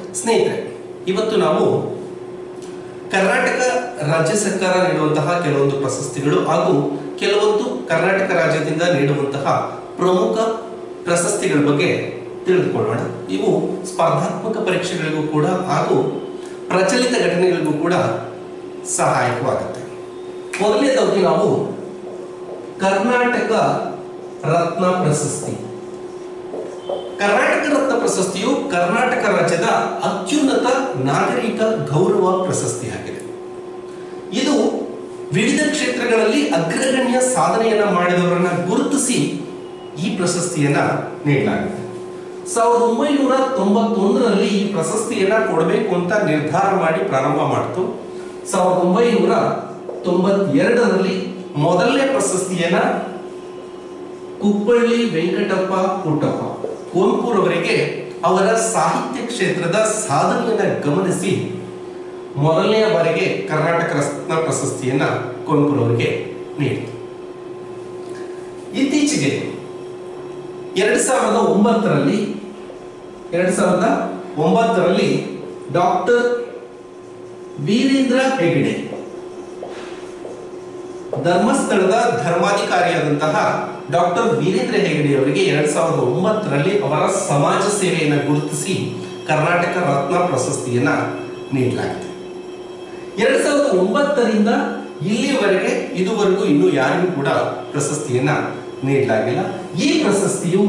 ಸ್ನೇಹಿತರೆ ಇವತ್ತು ನಾವು ಕರ್ನಾಟಕ ರಾಜ್ಯ ಸರ್ಕಾರ ನೀಡುವಂತಹ ಕೆಲವೊಂದು ಪ್ರಶಸ್ತಿಗಳು ಹಾಗೂ ಕೆಲವೊಂದು ಕರ್ನಾಟಕ ರಾಜ್ಯದಿಂದ ನೀಡುವಂತಹ ಪ್ರಮುಖ ಪ್ರಶಸ್ತಿಗಳ ಬಗ್ಗೆ ತಿಳಿದುಕೊಳ್ಳೋಣ ಇವು ಸ್ಪರ್ಧಾತ್ಮಕ ಪರೀಕ್ಷೆಗಳಿಗೂ ಕೂಡ ಹಾಗೂ ಪ್ರಚಲಿತ ಘಟನೆಗಳಿಗೂ ಕೂಡ ಸಹಾಯಕವಾಗುತ್ತೆ ಮೊದಲನೇದಾಗಿ ನಾವು ಕರ್ನಾಟಕ ರತ್ನ ಪ್ರಶಸ್ತಿ ಕರ್ನಾಟಕ ರತ್ನ ಪ್ರಶಸ್ತಿಯು ಕರ್ನಾಟಕ ರಾಜ್ಯದ ಅತ್ಯುನ್ನತ ನಾಗರಿಕ ಗೌರವ ಪ್ರಶಸ್ತಿಯಾಗಿದೆ ಇದು ವಿವಿಧ ಕ್ಷೇತ್ರಗಳಲ್ಲಿ ಅಗ್ರಗಣ್ಯ ಸಾಧನೆಯನ್ನ ಮಾಡಿದವರನ್ನ ಗುರುತಿಸಿ ಈ ಪ್ರಶಸ್ತಿಯನ್ನ ನೀಡಲಾಗಿದೆ ಸಾವಿರದ ಒಂಬೈನೂರ ತೊಂಬತ್ತೊಂದರಲ್ಲಿ ಈ ಪ್ರಶಸ್ತಿಯನ್ನ ಕೊಡಬೇಕು ಅಂತ ನಿರ್ಧಾರ ಮಾಡಿ ಪ್ರಾರಂಭ ಮಾಡಿತು ಸಾವಿರದ ಒಂಬೈನೂರ ತೊಂಬತ್ತೆರಡರಲ್ಲಿ ಮೊದಲನೇ ಪ್ರಶಸ್ತಿಯನ್ನ ಕುಪ್ಪಳ್ಳಿ ವೆಂಕಟಪ್ಪ ಪುಟ್ಟಪ್ಪ ಕುವೆಂಪುರವರಿಗೆ ಅವರ ಸಾಹಿತ್ಯ ಕ್ಷೇತ್ರದ ಸಾಧನೆಯನ್ನ ಗಮನಿಸಿ ಮೊದಲನೆಯ ಬಾರಿಗೆ ಕರ್ನಾಟಕ ರತ್ನ ಪ್ರಶಸ್ತಿಯನ್ನ ಕುವೆಂಪುರವರಿಗೆ ನೀಡಿತು ಇತ್ತೀಚೆಗೆ ಎರಡ್ ಸಾವಿರದ ಒಂಬತ್ತರಲ್ಲಿ ಎರಡ್ ಸಾವಿರದ ಒಂಬತ್ತರಲ್ಲಿ ಡಾಕ್ಟರ್ ವೀರೇಂದ್ರ ಹೆಗಡೆ ಧರ್ಮಸ್ಥಳದ ಧರ್ಮಾಧಿಕಾರಿಯಾದಂತಹ ಡಾಕ್ಟರ್ ವೀರೇಂದ್ರ ಹೆಗಡೆ ಅವರಿಗೆ ಎರಡ್ ಸಾವಿರದ ಒಂಬತ್ತರಲ್ಲಿ ಅವರ ಸಮಾಜ ಸೇವೆಯನ್ನು ಗುರುತಿಸಿ ಕರ್ನಾಟಕ ರತ್ನ ಪ್ರಶಸ್ತಿಯನ್ನ ನೀಡಲಾಗಿದೆ ಎರಡ್ ಸಾವಿರದ ಒಂಬತ್ತರಿಂದ ಇಲ್ಲಿಯವರೆಗೆ ಇದುವರೆಗೂ ಇನ್ನೂ ಯಾರಿಗೂ ಕೂಡ ಪ್ರಶಸ್ತಿಯನ್ನ ನೀಡಲಾಗಿಲ್ಲ ಈ ಪ್ರಶಸ್ತಿಯು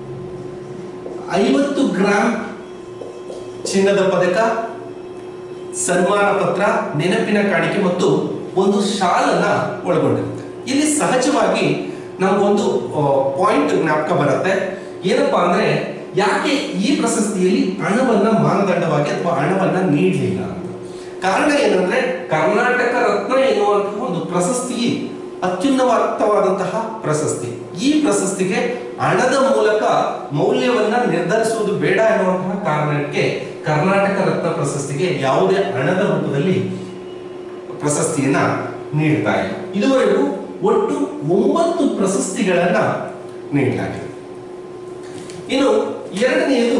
ಐವತ್ತು ಗ್ರಾಂ ಚಿನ್ನದ ಪದಕ ಸನ್ಮಾನ ಪತ್ರ ನೆನಪಿನ ಕಾಣಿಕೆ ಮತ್ತು ಒಂದು ಶಾಲನ್ನ ಒಳಗೊಂಡಿರುತ್ತೆ ಇಲ್ಲಿ ಸಹಜವಾಗಿ ನಮಗೊಂದು ಪಾಯಿಂಟ್ ಜ್ಞಾಪಕ ಬರುತ್ತೆ ಏನಪ್ಪಾ ಅಂದ್ರೆ ಯಾಕೆ ಈ ಪ್ರಶಸ್ತಿಯಲ್ಲಿ ಹಣವನ್ನ ಮಾನದಂಡವಾಗಿ ಅಥವಾ ಹಣವನ್ನ ನೀಡಲಿಲ್ಲ ಅಂತ ಕಾರಣ ಏನಂದ್ರೆ ಕರ್ನಾಟಕ ರತ್ನ ಎನ್ನುವಂತಹ ಒಂದು ಪ್ರಶಸ್ತಿ ಅತ್ಯುನ್ನತವಾದಂತಹ ಪ್ರಶಸ್ತಿ ಈ ಪ್ರಶಸ್ತಿಗೆ ಹಣದ ಮೂಲಕ ಮೌಲ್ಯವನ್ನ ನಿರ್ಧರಿಸುವುದು ಬೇಡ ಎನ್ನುವಂತಹ ಕಾರಣಕ್ಕೆ ಕರ್ನಾಟಕ ರತ್ನ ಪ್ರಶಸ್ತಿಗೆ ಯಾವುದೇ ಹಣದ ರೂಪದಲ್ಲಿ ಪ್ರಶಸ್ತಿಯನ್ನ ನೀಡ್ತಾ ಇಲ್ಲ ಇದುವರೆಗೂ ಒಟ್ಟು ಒಂಬತ್ತು ಪ್ರಶಸ್ತಿಗಳನ್ನ ನೀಡಲಾಗಿದೆ ಇನ್ನು ಎರಡನೆಯದು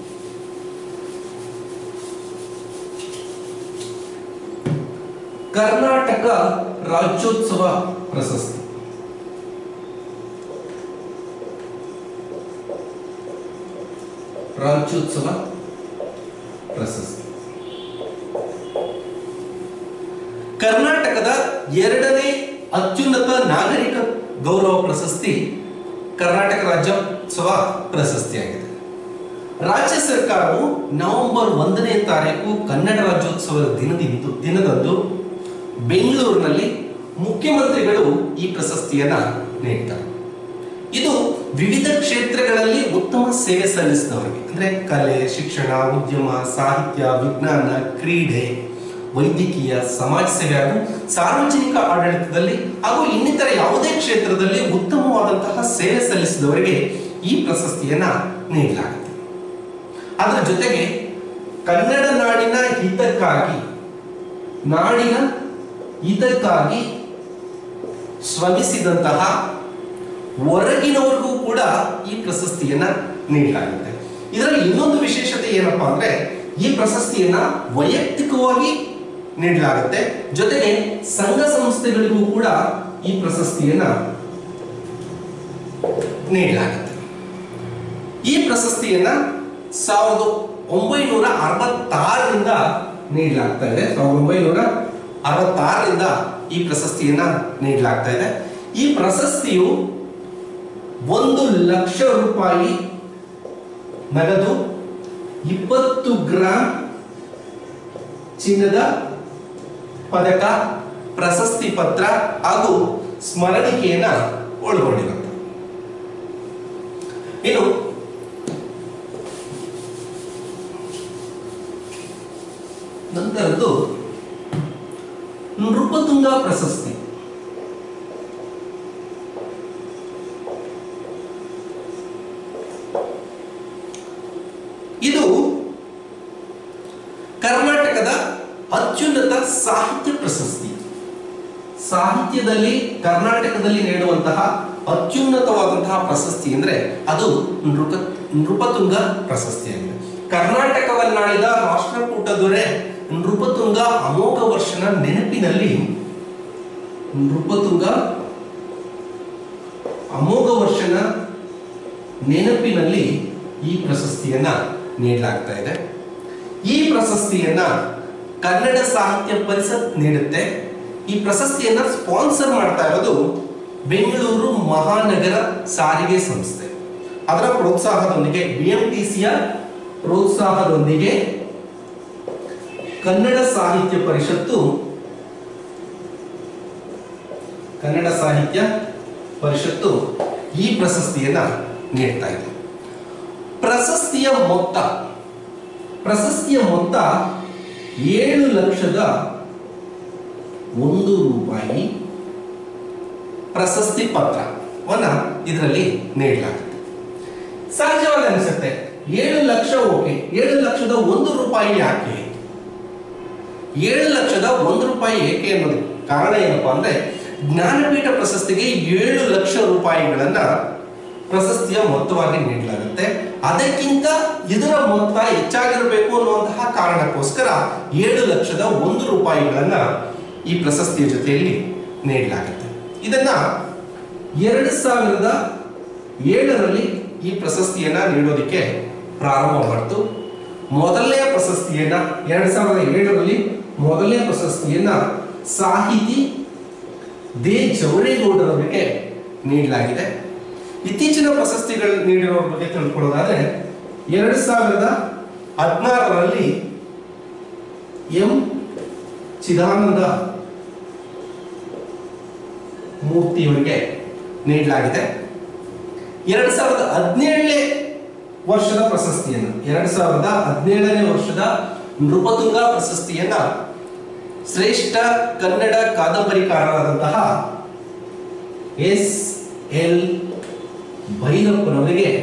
ಕರ್ನಾಟಕ ರಾಜ್ಯೋತ್ಸವ ಪ್ರಶಸ್ತಿ ರಾಜ್ಯೋತ್ಸವ ಪ್ರಶಸ್ತಿ ಕರ್ನಾಟಕದ ಎರಡನೇ ಅತ್ಯುನ್ನತ ನಾಗರಿಕ ಗೌರವ ಪ್ರಶಸ್ತಿ ಕರ್ನಾಟಕ ರಾಜ್ಯೋತ್ಸವ ಪ್ರಶಸ್ತಿಯಾಗಿದೆ ರಾಜ್ಯ ಸರ್ಕಾರವು ನವೆಂಬರ್ ಒಂದನೇ ತಾರೀಕು ಕನ್ನಡ ರಾಜ್ಯೋತ್ಸವದ ದಿನದಿಂದು ದಿನದಂದು ಬೆಂಗಳೂರಿನಲ್ಲಿ ಮುಖ್ಯಮಂತ್ರಿಗಳು ಈ ಪ್ರಶಸ್ತಿಯನ್ನ ನೀಡ್ತಾರೆ ಇದು ವಿವಿಧ ಕ್ಷೇತ್ರಗಳಲ್ಲಿ ಉತ್ತಮ ಸೇವೆ ಸಲ್ಲಿಸಿದವರಿಗೆ ಅಂದ್ರೆ ಕಲೆ ಶಿಕ್ಷಣ ಉದ್ಯಮ ಸಾಹಿತ್ಯ ವಿಜ್ಞಾನ ಕ್ರೀಡೆ ವೈದ್ಯಕೀಯ ಸಮಾಜ ಸೇವೆ ಹಾಗೂ ಸಾರ್ವಜನಿಕ ಆಡಳಿತದಲ್ಲಿ ಹಾಗೂ ಇನ್ನಿತರ ಯಾವುದೇ ಕ್ಷೇತ್ರದಲ್ಲಿ ಉತ್ತಮವಾದಂತಹ ಸೇವೆ ಸಲ್ಲಿಸಿದವರಿಗೆ ಈ ಪ್ರಶಸ್ತಿಯನ್ನ ನೀಡಲಾಗುತ್ತೆ ಅದರ ಜೊತೆಗೆ ಕನ್ನಡ ನಾಡಿನ ಹಿತಕ್ಕಾಗಿ ನಾಡಿನ ಹಿತಕ್ಕಾಗಿ ಶ್ರಮಿಸಿದಂತಹ ಹೊರಗಿನವರಿಗೂ ಕೂಡ ಈ ಪ್ರಶಸ್ತಿಯನ್ನ ನೀಡಲಾಗುತ್ತೆ ಇದರಲ್ಲಿ ಇನ್ನೊಂದು ವಿಶೇಷತೆ ಏನಪ್ಪಾ ಅಂದ್ರೆ ಈ ಪ್ರಶಸ್ತಿಯನ್ನ ವೈಯಕ್ತಿಕವಾಗಿ ನೀಡಲಾಗುತ್ತೆ ಜೊತೆಗೆ ಸಂಘ ಸಂಸ್ಥೆಗಳಿಗೂ ಕೂಡ ಈ ಪ್ರಶಸ್ತಿಯನ್ನ ನೀಡಲಾಗುತ್ತೆ ಈ ಪ್ರಶಸ್ತಿಯನ್ನ ಸಾವಿರದ ಒಂಬೈನೂರ ಅರವತ್ತಾರರಿಂದ ನೀಡಲಾಗ್ತಾ ಇದೆ ಸಾವಿರದ ಒಂಬೈನೂರ ಅರವತ್ತಾರರಿಂದ ಈ ಪ್ರಶಸ್ತಿಯನ್ನ ನೀಡಲಾಗ್ತಾ ಇದೆ ಈ ಪ್ರಶಸ್ತಿಯು ಒಂದು ಲಕ್ಷ ರೂಪಾಯಿ ನಗದು ಇಪ್ಪತ್ತು ಗ್ರಾಂ ಚಿನ್ನದ ಪದಕ ಪ್ರಶಸ್ತಿ ಪತ್ರ ಹಾಗೂ ಸ್ಮರಣಿಕೆಯನ್ನ ಒಳಗೊಂಡಿರುತ್ತೆ ಇನ್ನು ನಂತರದ್ದು ನೃಪತುಂಗ ಪ್ರಶಸ್ತಿ ಇದು ಕರ್ನಾಟಕದ ಅತ್ಯುನ್ನತ ಸಾಹಿತ್ಯ ಪ್ರಶಸ್ತಿ ಸಾಹಿತ್ಯದಲ್ಲಿ ಕರ್ನಾಟಕದಲ್ಲಿ ನೀಡುವಂತಹ ಅತ್ಯುನ್ನತವಾದಂತಹ ಪ್ರಶಸ್ತಿ ಅಂದ್ರೆ ಅದು ನೃಪ ನೃಪತುಂಗ ಪ್ರಶಸ್ತಿಯಾಗಿದೆ ಕರ್ನಾಟಕವನ್ನಾಳಿದ ರಾಷ್ಟ್ರಕೂಟ ದೊರೆ ನೃಪತುಂಗ ಅಮೋಘ ವರ್ಷನ ನೆನಪಿನಲ್ಲಿ ನೃಪತುಂಗ ಅಮೋಘ ವರ್ಷನ ನೆನಪಿನಲ್ಲಿ ಈ ಪ್ರಶಸ್ತಿಯನ್ನ ನೀಡಲಾಗ್ತಾ ಇದೆ ಈ ಪ್ರಶಸ್ತಿಯನ್ನ ಕನ್ನಡ ಸಾಹಿತ್ಯ ಪರಿಷತ್ ನೀಡುತ್ತೆ ಈ ಪ್ರಶಸ್ತಿಯನ್ನ ಸ್ಪಾನ್ಸರ್ ಮಾಡ್ತಾ ಇರೋದು ಬೆಂಗಳೂರು ಮಹಾನಗರ ಸಾರಿಗೆ ಸಂಸ್ಥೆ ಅದರ ಪ್ರೋತ್ಸಾಹದೊಂದಿಗೆ ಬಿಎಂಟಿಸಿಯ ಪ್ರೋತ್ಸಾಹದೊಂದಿಗೆ ಕನ್ನಡ ಸಾಹಿತ್ಯ ಪರಿಷತ್ತು ಕನ್ನಡ ಸಾಹಿತ್ಯ ಪರಿಷತ್ತು ಈ ಪ್ರಶಸ್ತಿಯನ್ನ ನೀಡ್ತಾ ಇದೆ ಪ್ರಶಸ್ತಿಯ ಮೊತ್ತ ಪ್ರಶಸ್ತಿಯ ಮೊತ್ತ ಏಳು ಲಕ್ಷದ ಒಂದು ರೂಪಾಯಿ ಪ್ರಶಸ್ತಿ ಪತ್ರವನ್ನ ಇದರಲ್ಲಿ ನೀಡಲಾಗುತ್ತೆ ಸಹಜವಾಗಿ ಅನಿಸುತ್ತೆ ಏಳು ಲಕ್ಷ ಓಕೆ ಏಳು ಲಕ್ಷದ ಒಂದು ರೂಪಾಯಿ ಯಾಕೆ ಏಳು ಲಕ್ಷದ ಒಂದು ರೂಪಾಯಿ ಏಕೆ ಅನ್ನೋದು ಕಾರಣ ಏನಪ್ಪಾ ಅಂದ್ರೆ ಜ್ಞಾನಪೀಠ ಪ್ರಶಸ್ತಿಗೆ ಏಳು ಲಕ್ಷ ರೂಪಾಯಿಗಳನ್ನ ಪ್ರಶಸ್ತಿಯ ಮೊತ್ತವಾಗಿ ನೀಡಲಾಗುತ್ತೆ ಅದಕ್ಕಿಂತ ಇದರ ಮೊತ್ತ ಹೆಚ್ಚಾಗಿರಬೇಕು ಅನ್ನುವಂತಹ ಕಾರಣಕ್ಕೋಸ್ಕರ ಏಳು ಲಕ್ಷದ ಒಂದು ರೂಪಾಯಿಗಳನ್ನ ಈ ಪ್ರಶಸ್ತಿಯ ಜೊತೆಯಲ್ಲಿ ನೀಡಲಾಗುತ್ತೆ ಇದನ್ನ ಎರಡು ಸಾವಿರದ ಏಳರಲ್ಲಿ ಈ ಪ್ರಶಸ್ತಿಯನ್ನ ನೀಡೋದಕ್ಕೆ ಪ್ರಾರಂಭ ಮಾಡಿತು ಮೊದಲನೇ ಪ್ರಶಸ್ತಿಯನ್ನ ಎರಡ್ ಸಾವಿರದ ಏಳರಲ್ಲಿ ಮೊದಲನೇ ಪ್ರಶಸ್ತಿಯನ್ನ ಸಾಹಿತಿ ದೇ ಜವರೇಗೌಡರವರಿಗೆ ನೀಡಲಾಗಿದೆ ಇತ್ತೀಚಿನ ಪ್ರಶಸ್ತಿಗಳು ನೀಡಿರೋರ ಬಗ್ಗೆ ತಿಳ್ಕೊಳ್ಳೋದಾದ್ರೆ ಎರಡ್ ಸಾವಿರದ ಹದಿನಾರರಲ್ಲಿ ಎಂ ಚಿದಾನಂದ ಮೂರ್ತಿಯವರಿಗೆ ನೀಡಲಾಗಿದೆ ಎರಡ್ ಸಾವಿರದ ಹದಿನೇಳನೇ ವರ್ಷದ ಪ್ರಶಸ್ತಿಯನ್ನು ಎರಡ್ ಸಾವಿರದ ಹದಿನೇಳನೇ ವರ್ಷದ ನೃಪತುಂಗ ಪ್ರಶಸ್ತಿಯನ್ನ ಶ್ರೇಷ್ಠ ಕನ್ನಡ ಕಾದಂಬರಿಕಾರರಾದಂತಹ ಎಸ್ ಎಲ್ ಭೈರಪ್ಪನವರಿಗೆ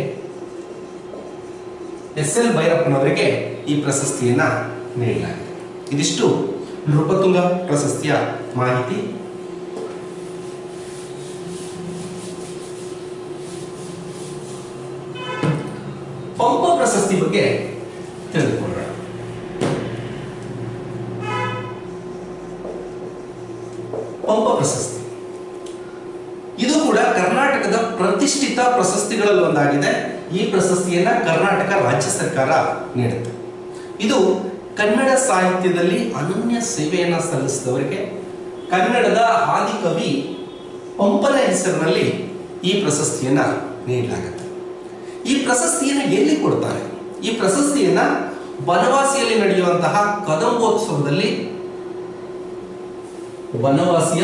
ಎಸ್ ಎಲ್ ಭೈರಪ್ಪನವರಿಗೆ ಈ ಪ್ರಶಸ್ತಿಯನ್ನ ನೀಡಲಾಗಿದೆ ಇದಿಷ್ಟು ನೃಪತುಂಗ ಪ್ರಶಸ್ತಿಯ ಮಾಹಿತಿ ಪಂಪ ಪ್ರಶಸ್ತಿ ಬಗ್ಗೆ ತಿಳಿದುಕೊಳ್ಳೋಣ ಪಂಪ ಪ್ರಶಸ್ತಿ ಇದು ಕೂಡ ಕರ್ನಾಟಕದ ಪ್ರತಿಷ್ಠಿತ ಪ್ರಶಸ್ತಿಗಳಲ್ಲಿ ಒಂದಾಗಿದೆ ಈ ಪ್ರಶಸ್ತಿಯನ್ನ ಕರ್ನಾಟಕ ರಾಜ್ಯ ಸರ್ಕಾರ ನೀಡುತ್ತೆ ಇದು ಕನ್ನಡ ಸಾಹಿತ್ಯದಲ್ಲಿ ಅನನ್ಯ ಸೇವೆಯನ್ನ ಸಲ್ಲಿಸಿದವರಿಗೆ ಕನ್ನಡದ ಆದಿಕವಿ ಪಂಪನ ಹೆಸರಿನಲ್ಲಿ ಈ ಪ್ರಶಸ್ತಿಯನ್ನ ನೀಡಲಾಗುತ್ತೆ ಈ ಪ್ರಶಸ್ತಿಯನ್ನು ಎಲ್ಲಿ ಕೊಡ್ತಾರೆ ಈ ಪ್ರಶಸ್ತಿಯನ್ನ ಬನವಾಸಿಯಲ್ಲಿ ನಡೆಯುವಂತಹ ಕದಂಬೋತ್ಸವದಲ್ಲಿ ಬನವಾಸಿಯ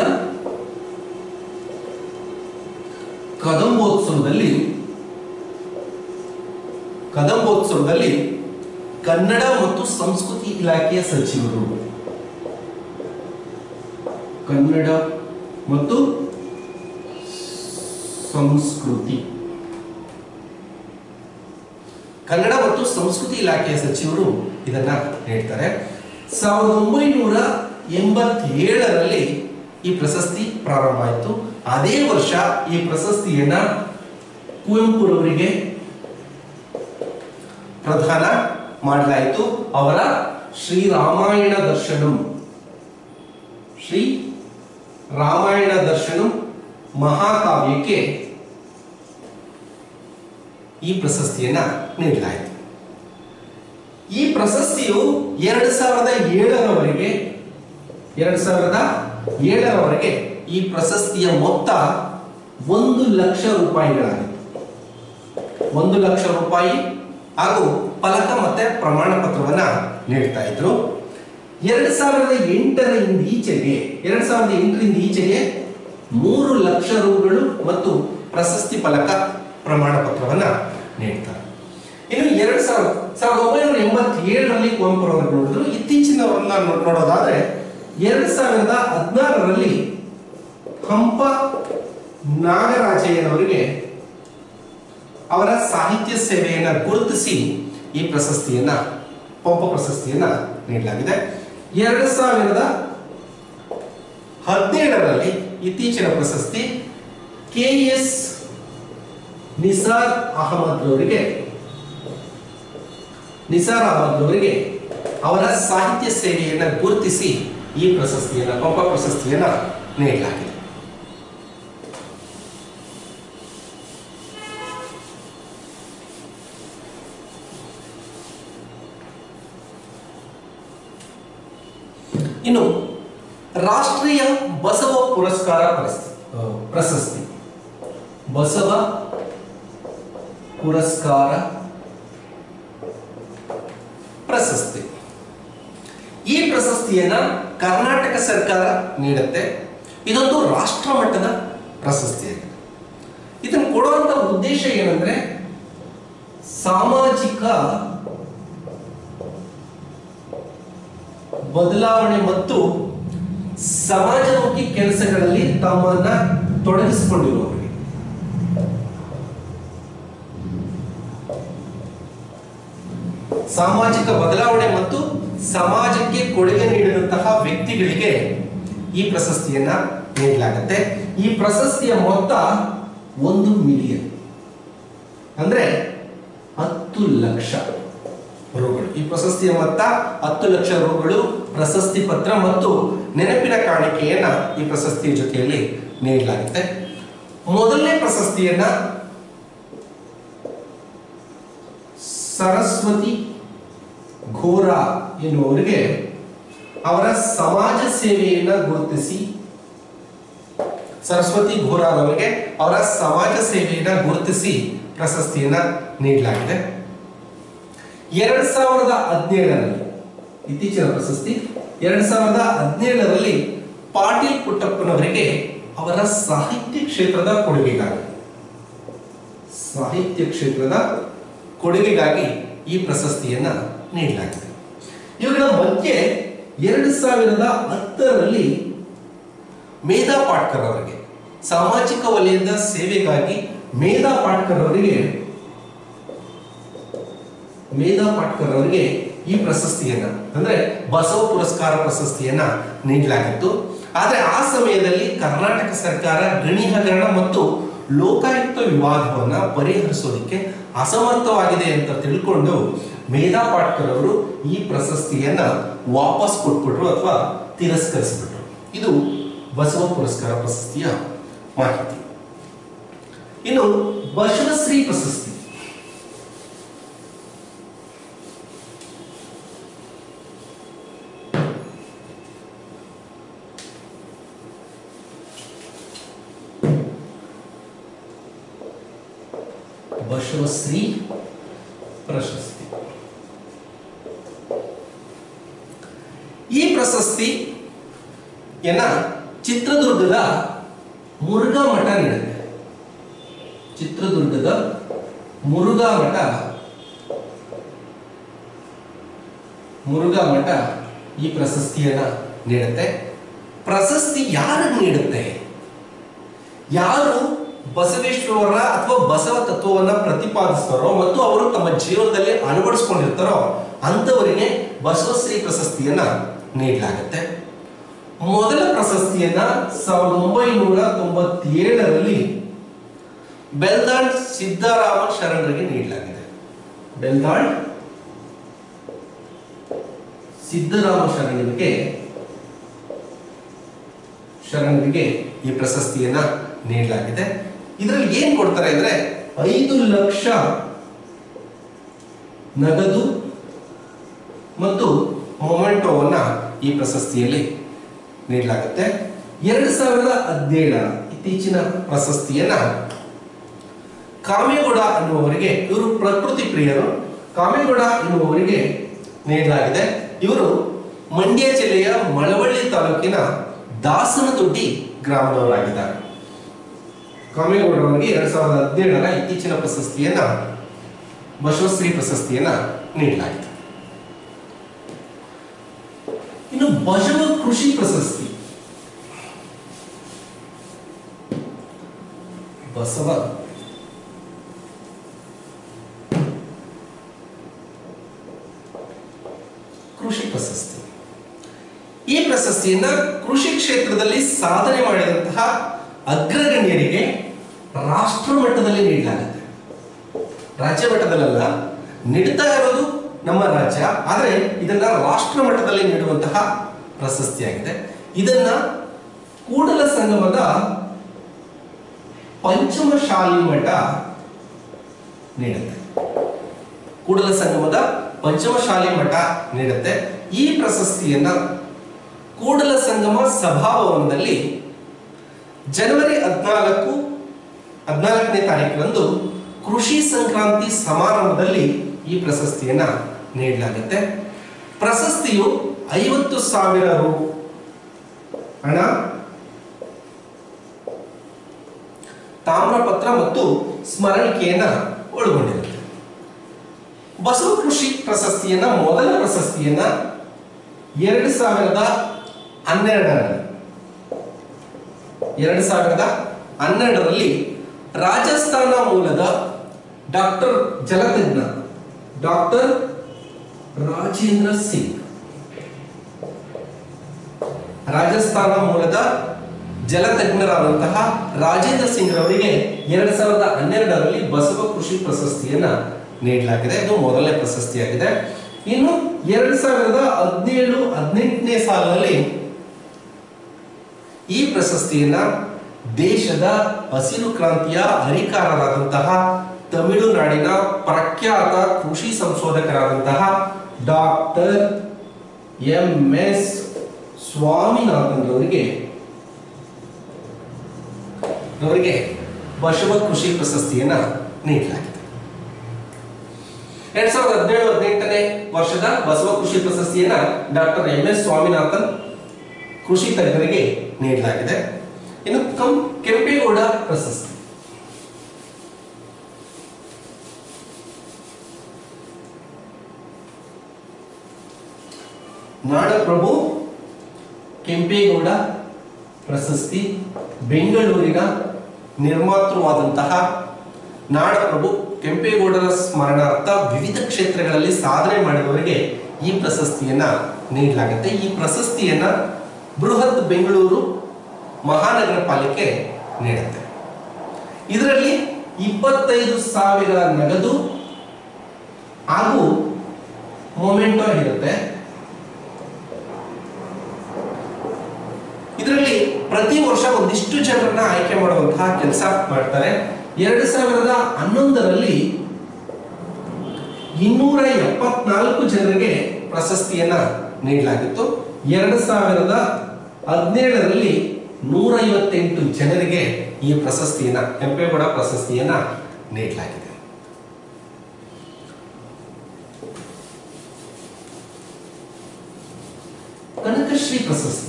ಕದಂಬೋತ್ಸವದಲ್ಲಿ ಕದಂಬೋತ್ಸವದಲ್ಲಿ ಕನ್ನಡ ಮತ್ತು ಸಂಸ್ಕೃತಿ ಇಲಾಖೆಯ ಸಚಿವರು ಕನ್ನಡ ಮತ್ತು ಸಂಸ್ಕೃತಿ ಕನ್ನಡ ಮತ್ತು ಸಂಸ್ಕೃತಿ ಇಲಾಖೆಯ ಸಚಿವರು ಇದನ್ನ ಹೇಳ್ತಾರೆ ಸಾವಿರದ ಒಂಬೈನೂರ ಎಂಬತ್ತೇಳರಲ್ಲಿ ಈ ಪ್ರಶಸ್ತಿ ಪ್ರಾರಂಭ ಆಯಿತು ಅದೇ ವರ್ಷ ಈ ಪ್ರಶಸ್ತಿಯನ್ನ ಕುವೆಂಪುರವರಿಗೆ ಪ್ರದಾನ ಮಾಡಲಾಯಿತು ಅವರ ಶ್ರೀರಾಮಾಯಣ ದರ್ಶನಂ ಶ್ರೀ ರಾಮಾಯಣ ದರ್ಶನಂ ಮಹಾಕಾವ್ಯಕ್ಕೆ ಈ ಪ್ರಶಸ್ತಿಯನ್ನ ನೀಡಲಾಯಿತು ಈ ಪ್ರಶಸ್ತಿಯು ಎರಡು ಸಾವಿರದ ಏಳರವರೆಗೆ ಎರಡು ಸಾವಿರದ ಏಳರವರೆಗೆ ಈ ಪ್ರಶಸ್ತಿಯ ಮೊತ್ತ ಒಂದು ಲಕ್ಷ ರೂಪಾಯಿಗಳಾಗಿತ್ತು ಒಂದು ಲಕ್ಷ ರೂಪಾಯಿ ಹಾಗೂ ಫಲಕ ಮತ್ತೆ ಪ್ರಮಾಣ ಪತ್ರವನ್ನ ನೀಡ್ತಾ ಇದ್ರು ಎರಡು ಸಾವಿರದ ಎಂಟರಿಂದ ಈಚೆಗೆ ಎರಡು ಸಾವಿರದ ಎಂಟರಿಂದ ಈಚೆಗೆ ಮೂರು ಲಕ್ಷ ರೂಗಳು ಮತ್ತು ಪ್ರಶಸ್ತಿ ಫಲಕ ಪ್ರಮಾಣ ಪತ್ರವನ್ನ ನೀಡ್ತಾರೆ ಇನ್ನು ಎರಡು ಸಾವಿರ ಸಾವಿರದ ಒಂಬೈನೂರ ಎಂಬತ್ತೇಳರಲ್ಲಿ ಕುವೆಂಪುರವರು ನೋಡಿದ್ರು ಇತ್ತೀಚಿನವರನ್ನ ನೋ- ನೋಡೋದಾದ್ರೆ ಎರಡು ಸಾವಿರದ ಹದಿನಾರರಲ್ಲಿ ಹಂಪ ನಾಗರಾಜಯ್ಯನವರಿಗೆ ಅವರ ಸಾಹಿತ್ಯ ಸೇವೆಯನ್ನ ಗುರುತಿಸಿ ಈ ಪ್ರಶಸ್ತಿಯನ್ನ ಪಂಪ ಪ್ರಶಸ್ತಿಯನ್ನ ನೀಡಲಾಗಿದೆ ಎರಡು ಸಾವಿರದ ಹದಿನೇಳರಲ್ಲಿ ಇತ್ತೀಚಿನ ಪ್ರಶಸ್ತಿ ಕೆ ಎಸ್ ನಿಸಾರ್ ಅಹಮದ್ ಅವರಿಗೆ ನಿಸಾರ್ ಅಹಮದ್ ಅವರಿಗೆ ಅವರ ಸಾಹಿತ್ಯ ಸೇವೆಯನ್ನು ಗುರುತಿಸಿ ಈ ಪ್ರಶಸ್ತಿಯನ್ನ ಪಂಪ ಪ್ರಶಸ್ತಿಯನ್ನ ನೀಡಲಾಗಿದೆ ಇನ್ನು ರಾಷ್ಟ್ರೀಯ ಬಸವ ಪುರಸ್ಕಾರ ಪ್ರಶಸ್ತಿ ಆ, ಪ್ರಶಸ್ತಿ ಬಸವ ಪುರಸ್ಕಾರ ಪ್ರಶಸ್ತಿ ಈ ಪ್ರಶಸ್ತಿಯನ್ನ ಕರ್ನಾಟಕ ಸರ್ಕಾರ ನೀಡುತ್ತೆ ಇದೊಂದು ರಾಷ್ಟ್ರ ಮಟ್ಟದ ಪ್ರಶಸ್ತಿಯಾಗಿದೆ ಇದನ್ನು ಕೊಡುವಂತ ಉದ್ದೇಶ ಏನಂದ್ರೆ ಸಾಮಾಜಿಕ ಬದಲಾವಣೆ ಮತ್ತು ಸಮಾಜಮುಖಿ ಕೆಲಸಗಳಲ್ಲಿ ತಮ್ಮನ್ನ ತೊಡಗಿಸಿಕೊಂಡಿರುವವರಿಗೆ ಸಾಮಾಜಿಕ ಬದಲಾವಣೆ ಮತ್ತು ಸಮಾಜಕ್ಕೆ ಕೊಡುಗೆ ನೀಡಿದಂತಹ ವ್ಯಕ್ತಿಗಳಿಗೆ ಈ ಪ್ರಶಸ್ತಿಯನ್ನ ನೀಡಲಾಗುತ್ತೆ ಈ ಪ್ರಶಸ್ತಿಯ ಮೊತ್ತ ಒಂದು ಮಿಲಿಯನ್ ಅಂದ್ರೆ ಹತ್ತು ಲಕ್ಷ ರುಗಳು ಈ ಪ್ರಶಸ್ತಿಯ ಮೊತ್ತ ಹತ್ತು ಲಕ್ಷ ರುಗಳು ಪ್ರಶಸ್ತಿ ಪತ್ರ ಮತ್ತು ನೆನಪಿನ ಕಾಣಿಕೆಯನ್ನ ಈ ಪ್ರಶಸ್ತಿಯ ಜೊತೆಯಲ್ಲಿ ನೀಡಲಾಗುತ್ತೆ ಮೊದಲನೇ ಪ್ರಶಸ್ತಿಯನ್ನ ಸರಸ್ವತಿ ಘೋರ ಎನ್ನುವರಿಗೆ ಅವರ ಸಮಾಜ ಸೇವೆಯನ್ನ ಗುರುತಿಸಿ ಸರಸ್ವತಿ ಘೋರಾರ್ ಅವರಿಗೆ ಅವರ ಸಮಾಜ ಸೇವೆಯನ್ನ ಗುರುತಿಸಿ ಪ್ರಶಸ್ತಿಯನ್ನ ನೀಡಲಾಗಿದೆ ಎರಡ್ ಸಾವಿರದ ಹದಿನೇಳರಲ್ಲಿ ಇತ್ತೀಚಿನ ಪ್ರಶಸ್ತಿ ಎರಡ್ ಸಾವಿರದ ಹದಿನೇಳರಲ್ಲಿ ಪಾಟೀಲ್ ಪುಟ್ಟಪ್ಪನವರಿಗೆ ಅವರ ಸಾಹಿತ್ಯ ಕ್ಷೇತ್ರದ ಕೊಡುಗೆಗಾಗಿ ಸಾಹಿತ್ಯ ಕ್ಷೇತ್ರದ ಕೊಡುಗೆಗಾಗಿ ಈ ಪ್ರಶಸ್ತಿಯನ್ನ ನೀಡಲಾಗಿದೆ ಇವುಗಳ ಮಧ್ಯೆ ಎರಡು ಸಾವಿರದ ಹತ್ತರಲ್ಲಿ ಮೇಧಾ ಪಾಟ್ಕರ್ ಅವರಿಗೆ ಸಾಮಾಜಿಕ ವಲಯದ ಸೇವೆಗಾಗಿ ಮೇಧಾ ಪಾಟ್ಕರ್ ಅವರಿಗೆ ಮೇಧಾ ಪಾಟ್ಕರ್ ಅವರಿಗೆ ಈ ಪ್ರಶಸ್ತಿಯನ್ನ ಅಂದ್ರೆ ಬಸವ ಪುರಸ್ಕಾರ ಪ್ರಶಸ್ತಿಯನ್ನ ನೀಡಲಾಗಿತ್ತು ಆದ್ರೆ ಆ ಸಮಯದಲ್ಲಿ ಕರ್ನಾಟಕ ಸರ್ಕಾರ ಗಣಿ ಹಗರಣ ಮತ್ತು ಲೋಕಾಯುಕ್ತ ವಿವಾದವನ್ನ ಪರಿಹರಿಸೋದಕ್ಕೆ ಅಸಮರ್ಥವಾಗಿದೆ ಅಂತ ತಿಳ್ಕೊಂಡು ಮೇಧಾ ಪಾಟ್ಕರ್ ಅವರು ಈ ಪ್ರಶಸ್ತಿಯನ್ನ ವಾಪಸ್ ಕೊಟ್ಬಿಟ್ರು ಅಥವಾ ತಿರಸ್ಕರಿಸಿಬಿಟ್ರು ಇದು ಬಸವ ಪುರಸ್ಕಾರ ಪ್ರಶಸ್ತಿಯ ಮಾಹಿತಿ ಇನ್ನು ಬಸವಶ್ರೀ ಪ್ರಶಸ್ತಿ ಬಸವಶ್ರೀ ಪ್ರಶಸ್ತಿ ಈ ಪ್ರಶಸ್ತಿಯನ್ನ ಚಿತ್ರದುರ್ಗದ ಮುರುಘಾ ಮಠ ನೀಡುತ್ತೆ ಚಿತ್ರದುರ್ಗದ ಮುರುಘಾ ಮಠ ಮುರುಘಾ ಮಠ ಈ ಪ್ರಶಸ್ತಿಯನ್ನ ನೀಡುತ್ತೆ ಪ್ರಶಸ್ತಿ ಯಾರಿಗೆ ನೀಡುತ್ತೆ ಯಾರು ಬಸವೇಶ್ವರ ಅಥವಾ ಬಸವ ತತ್ವವನ್ನ ಪ್ರತಿಪಾದಿಸ್ತಾರೋ ಮತ್ತು ಅವರು ತಮ್ಮ ಜೀವನದಲ್ಲಿ ಅಳವಡಿಸ್ಕೊಂಡಿರ್ತಾರೋ ಅಂತವರಿಗೆ ಬಸವಶ್ರೀ ಪ್ರಶಸ್ತಿಯನ್ನ ನೀಡಲಾಗುತ್ತೆ ಮೊದಲ ಪ್ರಶಸ್ತಿಯನ್ನ ಸಾವಿರದ ಒಂಬೈನೂರ ತೊಂಬತ್ತೇಳರಲ್ಲಿ ಬೆಲ್ದಾಳ್ ಸಿದ್ದರಾಮ ಶರಣರಿಗೆ ನೀಡಲಾಗಿದೆ ಬೆಲ್ದಾಳ್ ಸಿದ್ದರಾಮ ಶರಣರಿಗೆ ಶರಣರಿಗೆ ಈ ಪ್ರಶಸ್ತಿಯನ್ನ ನೀಡಲಾಗಿದೆ ಇದರಲ್ಲಿ ಏನ್ ಕೊಡ್ತಾರೆ ಅಂದ್ರೆ ಐದು ಲಕ್ಷ ನಗದು ಮತ್ತು ಮೊಮೆಂಟೋವನ್ನ ಈ ಪ್ರಶಸ್ತಿಯಲ್ಲಿ ನೀಡಲಾಗುತ್ತೆ ಎರಡು ಸಾವಿರದ ಹದಿನೇಳರ ಇತ್ತೀಚಿನ ಪ್ರಶಸ್ತಿಯನ್ನ ಕಾಮೇಗೌಡ ಎನ್ನುವವರಿಗೆ ಇವರು ಪ್ರಕೃತಿ ಪ್ರಿಯರು ಕಾಮೇಗೌಡ ಎನ್ನುವವರಿಗೆ ನೀಡಲಾಗಿದೆ ಇವರು ಮಂಡ್ಯ ಜಿಲ್ಲೆಯ ಮಳವಳ್ಳಿ ತಾಲೂಕಿನ ದಾಸನದೊಡ್ಡಿ ಗ್ರಾಮದವರಾಗಿದ್ದಾರೆ ಕಾಮೇಗೌಡರವರಿಗೆ ಎರಡ್ ಸಾವಿರದ ಹದಿನೇಳರ ಇತ್ತೀಚಿನ ಪ್ರಶಸ್ತಿಯನ್ನ ಬಸವಶ್ರೀ ಪ್ರಶಸ್ತಿಯನ್ನ ನೀಡಲಾಗಿದೆ ಇನ್ನು ಬಸವ ಕೃಷಿ ಪ್ರಶಸ್ತಿ ಬಸವ ಕೃಷಿ ಪ್ರಶಸ್ತಿ ಈ ಪ್ರಶಸ್ತಿಯನ್ನ ಕೃಷಿ ಕ್ಷೇತ್ರದಲ್ಲಿ ಸಾಧನೆ ಮಾಡಿದಂತಹ ಅಗ್ರಗಣ್ಯರಿಗೆ ರಾಷ್ಟ್ರ ಮಟ್ಟದಲ್ಲಿ ನೀಡಲಾಗುತ್ತೆ ರಾಜ್ಯ ಮಟ್ಟದಲ್ಲ ನೀಡ್ತಾ ಇರೋದು ನಮ್ಮ ರಾಜ್ಯ ಆದರೆ ಇದನ್ನ ರಾಷ್ಟ್ರ ಮಟ್ಟದಲ್ಲಿ ನೀಡುವಂತಹ ಪ್ರಶಸ್ತಿಯಾಗಿದೆ ಇದನ್ನ ಕೂಡಲ ಸಂಗಮದ ಪಂಚಮಶಾಲಿ ಮಠ ನೀಡುತ್ತೆ ಕೂಡಲ ಸಂಗಮದ ಪಂಚಮಶಾಲಿ ಮಠ ನೀಡುತ್ತೆ ಈ ಪ್ರಶಸ್ತಿಯನ್ನ ಕೂಡಲ ಸಂಗಮ ಸಭಾಭವನದಲ್ಲಿ ಜನವರಿ ಹದಿನಾಲ್ಕು ಹದಿನಾಲ್ಕನೇ ತಾರೀಕಿನಂದು ಕೃಷಿ ಸಂಕ್ರಾಂತಿ ಸಮಾರಂಭದಲ್ಲಿ ಈ ಪ್ರಶಸ್ತಿಯನ್ನ ನೀಡಲಾಗುತ್ತೆ ಪ್ರಶಸ್ತಿಯು ಐವತ್ತು ಸಾವಿರ ರು ಹಣ ತಾಮ್ರಪತ್ರ ಮತ್ತು ಸ್ಮರಣಿಕೆಯನ್ನ ಒಳಗೊಂಡಿರುತ್ತೆ ಬಸವ ಕೃಷಿ ಪ್ರಶಸ್ತಿಯನ್ನ ಮೊದಲ ಪ್ರಶಸ್ತಿಯನ್ನ ಎರಡು ಸಾವಿರದ ಹನ್ನೆರಡರಲ್ಲಿ ಎರಡು ಸಾವಿರದ ಹನ್ನೆರಡರಲ್ಲಿ ರಾಜಸ್ಥಾನ ಮೂಲದ ಡಾಕ್ಟರ್ ಜಲತಜ್ಞ ಡಾಕ್ಟರ್ ರಾಜೇಂದ್ರ ಸಿಂಗ್ ರಾಜಸ್ಥಾನ ಮೂಲದ ಜಲತಜ್ಞರಾದಂತಹ ರಾಜೇಂದ್ರ ಸಿಂಗ್ ರವರಿಗೆ ಎರಡ್ ಸಾವಿರದ ಹನ್ನೆರಡರಲ್ಲಿ ಬಸವ ಕೃಷಿ ಪ್ರಶಸ್ತಿಯನ್ನ ನೀಡಲಾಗಿದೆ ಇದು ಮೊದಲನೇ ಪ್ರಶಸ್ತಿಯಾಗಿದೆ ಇನ್ನು ಎರಡ್ ಸಾವಿರದ ಹದಿನೇಳು ಹದಿನೆಂಟನೇ ಸಾಲಿನಲ್ಲಿ ಈ ಪ್ರಶಸ್ತಿಯನ್ನ ದೇಶದ ಹಸಿರು ಕ್ರಾಂತಿಯ ಹರಿಕಾರರಾದಂತಹ ತಮಿಳುನಾಡಿನ ಪ್ರಖ್ಯಾತ ಕೃಷಿ ಸಂಶೋಧಕರಾದಂತಹ ಡಾಕ್ಟರ್ ಎಂ ಎಸ್ ಸ್ವಾಮಿನಾಥನ್ ರವರಿಗೆ ಅವರಿಗೆ ಬಸವ ಕೃಷಿ ಪ್ರಶಸ್ತಿಯನ್ನ ನೀಡಲಾಗಿದೆ ಎರಡ್ ಸಾವಿರದ ಹದಿನೇಳು ಹದಿನೆಂಟನೇ ವರ್ಷದ ಬಸವ ಕೃಷಿ ಪ್ರಶಸ್ತಿಯನ್ನ ಡಾಕ್ಟರ್ ಎಂ ಎಸ್ ಸ್ವಾಮಿನಾಥನ್ ಕೃಷಿ ತಜ್ಞರಿಗೆ ನೀಡಲಾಗಿದೆ ಇನ್ನು ಕಂ ಕೆಂಪೇಗೌಡ ಪ್ರಶಸ್ತಿ ನಾಡಪ್ರಭು ಕೆಂಪೇಗೌಡ ಪ್ರಶಸ್ತಿ ಬೆಂಗಳೂರಿನ ನಿರ್ಮಾತೃವಾದಂತಹ ನಾಡಪ್ರಭು ಕೆಂಪೇಗೌಡರ ಸ್ಮರಣಾರ್ಥ ವಿವಿಧ ಕ್ಷೇತ್ರಗಳಲ್ಲಿ ಸಾಧನೆ ಮಾಡಿದವರಿಗೆ ಈ ಪ್ರಶಸ್ತಿಯನ್ನ ನೀಡಲಾಗುತ್ತೆ ಈ ಪ್ರಶಸ್ತಿಯನ್ನ ಬೃಹತ್ ಬೆಂಗಳೂರು ಮಹಾನಗರ ಪಾಲಿಕೆ ನೀಡುತ್ತೆ ಇದರಲ್ಲಿ ಇಪ್ಪತ್ತೈದು ಸಾವಿರ ನಗದು ಹಾಗೂ ಮೊಮೆಂಟೋ ಇರುತ್ತೆ ಇದರಲ್ಲಿ ಪ್ರತಿ ವರ್ಷ ಒಂದಿಷ್ಟು ಜನರನ್ನ ಆಯ್ಕೆ ಮಾಡುವಂತಹ ಕೆಲಸ ಮಾಡ್ತಾರೆ ಎರಡು ಸಾವಿರದ ಹನ್ನೊಂದರಲ್ಲಿ ಇನ್ನೂರ ಎಪ್ಪತ್ನಾಲ್ಕು ಜನರಿಗೆ ಪ್ರಶಸ್ತಿಯನ್ನ ನೀಡಲಾಗಿತ್ತು ಎರಡು ಸಾವಿರದ ಹದಿನೇಳರಲ್ಲಿ ನೂರ ಐವತ್ತೆಂಟು ಜನರಿಗೆ ಈ ಪ್ರಶಸ್ತಿಯನ್ನ ಕೆಂಪೇಗೌಡ ಪ್ರಶಸ್ತಿಯನ್ನ ನೀಡಲಾಗಿದೆ ಕನಕಶ್ರೀ ಪ್ರಶಸ್ತಿ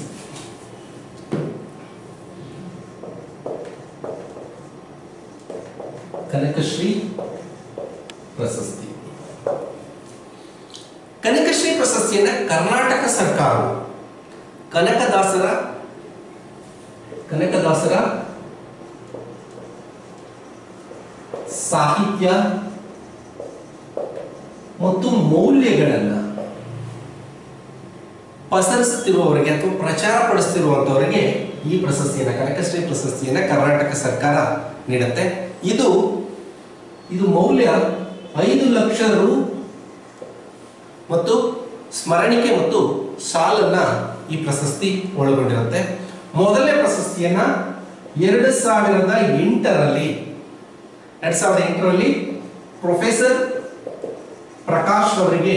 ಕನಕಶ್ರೀ ಪ್ರಶಸ್ತಿ ಕನಕಶ್ರೀ ಪ್ರಶಸ್ತಿಯನ್ನ ಕರ್ನಾಟಕ ಸರ್ಕಾರವು ಕನಕದಾಸರ ಕನಕದಾಸರ ಸಾಹಿತ್ಯ ಮತ್ತು ಮೌಲ್ಯಗಳನ್ನ ಪಸರಿಸುತ್ತಿರುವವರಿಗೆ ಅಥವಾ ಪ್ರಚಾರ ಪಡಿಸುತ್ತಿರುವಂತವರಿಗೆ ಈ ಪ್ರಶಸ್ತಿಯನ್ನ ಕನಕಶ್ರೀ ಪ್ರಶಸ್ತಿಯನ್ನ ಕರ್ನಾಟಕ ಸರ್ಕಾರ ನೀಡುತ್ತೆ ಇದು ಇದು ಮೌಲ್ಯ ಐದು ಲಕ್ಷ ರು ಮತ್ತು ಸ್ಮರಣಿಕೆ ಮತ್ತು ಸಾಲನ್ನ ಈ ಪ್ರಶಸ್ತಿ ಒಳಗೊಂಡಿರುತ್ತೆ ಮೊದಲನೇ ಪ್ರಶಸ್ತಿಯನ್ನ ಎರಡು ಸಾವಿರದ ಎಂಟರಲ್ಲಿ ಎರಡ್ ಸಾವಿರದ ಎಂಟರಲ್ಲಿ ಪ್ರೊಫೆಸರ್ ಪ್ರಕಾಶ್ ಅವರಿಗೆ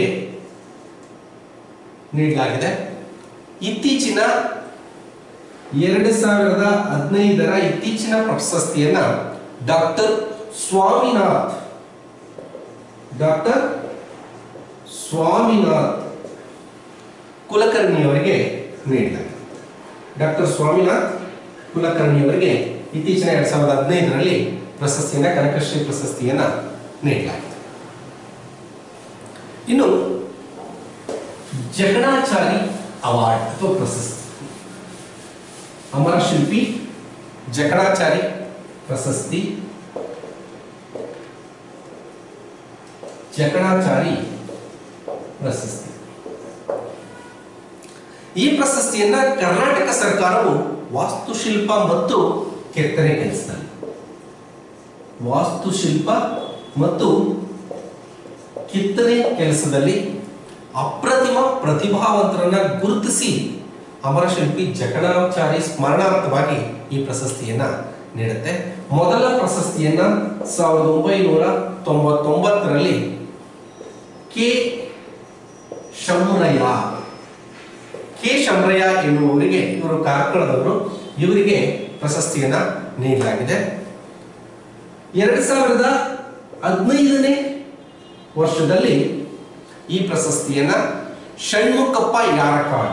ನೀಡಲಾಗಿದೆ ಇತ್ತೀಚಿನ ಎರಡು ಸಾವಿರದ ಹದಿನೈದರ ಇತ್ತೀಚಿನ ಪ್ರಶಸ್ತಿಯನ್ನ ಡಾಕ್ಟರ್ ಸ್ವಾಮಿನಾಥ್ ಡಾಕ್ಟರ್ ಸ್ವಾಮಿನಾಥ್ ಕುಲಕರ್ಣಿ ಅವರಿಗೆ ನೀಡಲಾಗಿದೆ ಡಾಕ್ಟರ್ ಸ್ವಾಮಿನಾಥ್ ಕುಲಕರ್ಣಿ ಅವರಿಗೆ ಇತ್ತೀಚಿನ ಎರಡ್ ಸಾವಿರದ ಹದಿನೈದರಲ್ಲಿ ಪ್ರಶಸ್ತಿಯನ್ನ ಕನಕಶ್ರೀ ಪ್ರಶಸ್ತಿಯನ್ನ ನೀಡಲಾಗಿದೆ ಇನ್ನು ಜಗಣಾಚಾರಿ ಅವಾರ್ಡ್ ಅಥವಾ ಪ್ರಶಸ್ತಿ ಅಮರ ಶಿಲ್ಪಿ ಜಕಣಾಚಾರಿ ಪ್ರಶಸ್ತಿ ಜಕಣಾಚಾರಿ ಪ್ರಶಸ್ತಿ ಈ ಪ್ರಶಸ್ತಿಯನ್ನ ಕರ್ನಾಟಕ ಸರ್ಕಾರವು ವಾಸ್ತುಶಿಲ್ಪ ಮತ್ತು ಕೆತ್ತನೆ ಕೆಲಸದಲ್ಲಿ ವಾಸ್ತುಶಿಲ್ಪ ಮತ್ತು ಕಿತ್ತನೆ ಕೆಲಸದಲ್ಲಿ ಅಪ್ರತಿಮ ಪ್ರತಿಭಾವಂತರನ್ನ ಗುರುತಿಸಿ ಅಮರಶಿಲ್ಪಿ ಜಕಣಾಚಾರಿ ಸ್ಮರಣಾರ್ಥವಾಗಿ ಈ ಪ್ರಶಸ್ತಿಯನ್ನ ನೀಡುತ್ತೆ ಮೊದಲ ಪ್ರಶಸ್ತಿಯನ್ನ ಸಾವಿರದ ಒಂಬೈನೂರ ತೊಂಬತ್ತೊಂಬತ್ತರಲ್ಲಿ ಕೆ ಶಮುರಯ್ಯ ಕೆ ಶಮರಯ್ಯ ಎನ್ನುವವರಿಗೆ ಇವರು ಕಾರ್ಕಳದವರು ಇವರಿಗೆ ಪ್ರಶಸ್ತಿಯನ್ನ ನೀಡಲಾಗಿದೆ ಎರಡ್ ಸಾವಿರದ ಹದಿನೈದನೇ ವರ್ಷದಲ್ಲಿ ಈ ಪ್ರಶಸ್ತಿಯನ್ನ ಷಣ್ಮುಖಪ್ಪ ಯಾರಕಾಡ್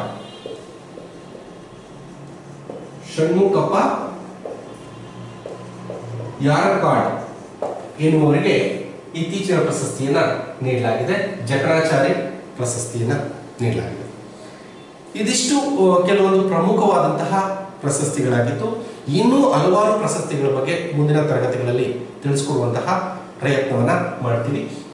ಷಣ್ಮುಖಪ್ಪ ಯಾರಕಾಡ್ ಎನ್ನುವರಿಗೆ ಇತ್ತೀಚಿನ ಪ್ರಶಸ್ತಿಯನ್ನ ನೀಡಲಾಗಿದೆ ಜಕಣಾಚಾರ್ಯ ಪ್ರಶಸ್ತಿಯನ್ನ ನೀಡಲಾಗಿದೆ ಇದಿಷ್ಟು ಆ, ಕೆಲವೊಂದು ಪ್ರಮುಖವಾದಂತಹ ಪ್ರಶಸ್ತಿಗಳಾಗಿತ್ತು ಇನ್ನೂ ಹಲವಾರು ಪ್ರಶಸ್ತಿಗಳ ಬಗ್ಗೆ ಮುಂದಿನ ತರಗತಿಗಳಲ್ಲಿ ತಿಳಿಸ್ಕೊಡುವಂತಹ ಪ್ರಯತ್ನವನ್ನ ಮಾಡ್ತೀವಿ